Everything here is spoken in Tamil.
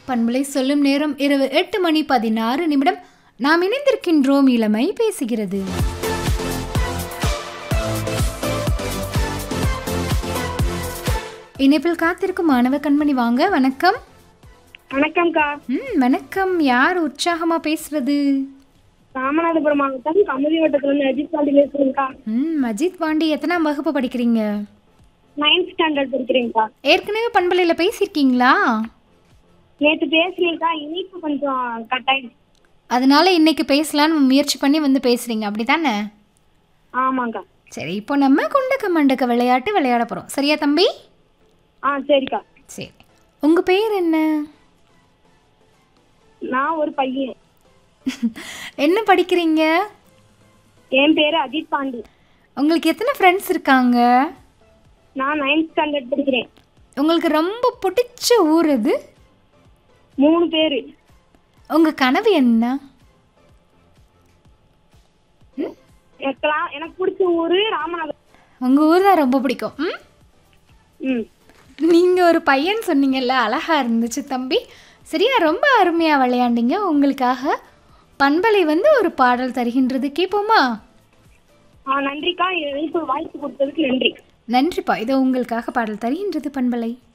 பண்பலை சொல்லும் நேரம் இரவு எட்டு மணி பதினாறு நிமிடம் நாம் இணைந்திருக்கின்றோம் இளமை பேசுகிறது இணைப்பில் காத்திருக்கும் மாணவ கண்மணி வாங்க வணக்கம் வணக்கம்க்கா ம் வணக்கம் யார் உற்சாகமா பேசுறது ராமநாதபுரம் மாவட்டம் கமுதி வட்டத்துல இருந்து அஜித் பாண்டி பேசுறேன்க்கா ம் அஜித் பாண்டி எத்தனாம் வகுப்பு படிக்கிறீங்க நைன்த் ஸ்டாண்டர்ட் படிக்கிறேன்க்கா ஏற்கனவே பண்பலையில் பேசியிருக்கீங்களா நேத்து பேசுனீங்கக்கா இனிப்பு கொஞ்சம் கட் ஆயிடுச்சு அதனால இன்னைக்கு பேசலான்னு முயற்சி பண்ணி வந்து பேசுறீங்க அப்படிதானே ஆமாங்க்கா சரி இப்போ நம்ம குண்டக்க மண்டக்க விளையாட்டு விளையாட போகிறோம் சரியா தம்பி ஆ சரிக்கா சரி உங்கள் பேர் என்ன நான் ஒரு பையன் என்ன படிக்கிறீங்க என் பேரு அஜித் பாண்டி உங்களுக்கு எத்தனை ஃப்ரெண்ட்ஸ் இருக்காங்க நான் நைன்த் ஸ்டாண்டர்ட் படிக்கிறேன் உங்களுக்கு ரொம்ப பிடிச்ச ஊர் எது மூணு பேரு உங்கள் கனவு என்ன எனக்கெல்லாம் எனக்கு பிடிச்ச ஊரு ராமநாதபுரம் உங்கள் ஊர் தான் ரொம்ப பிடிக்கும் ம் ம் நீங்கள் ஒரு பையன் சொன்னீங்கல்ல அழகாக இருந்துச்சு தம்பி சரியா ரொம்ப அருமையாக விளையாண்டீங்க உங்களுக்காக பண்பலை வந்து ஒரு பாடல் தருகின்றது கேட்போமா ஆ நன்றிக்கா எனக்கு வாய்ப்பு கொடுத்ததுக்கு நன்றி நன்றிப்பா இதோ உங்களுக்காக பாடல் தருகின்றது பண்பலை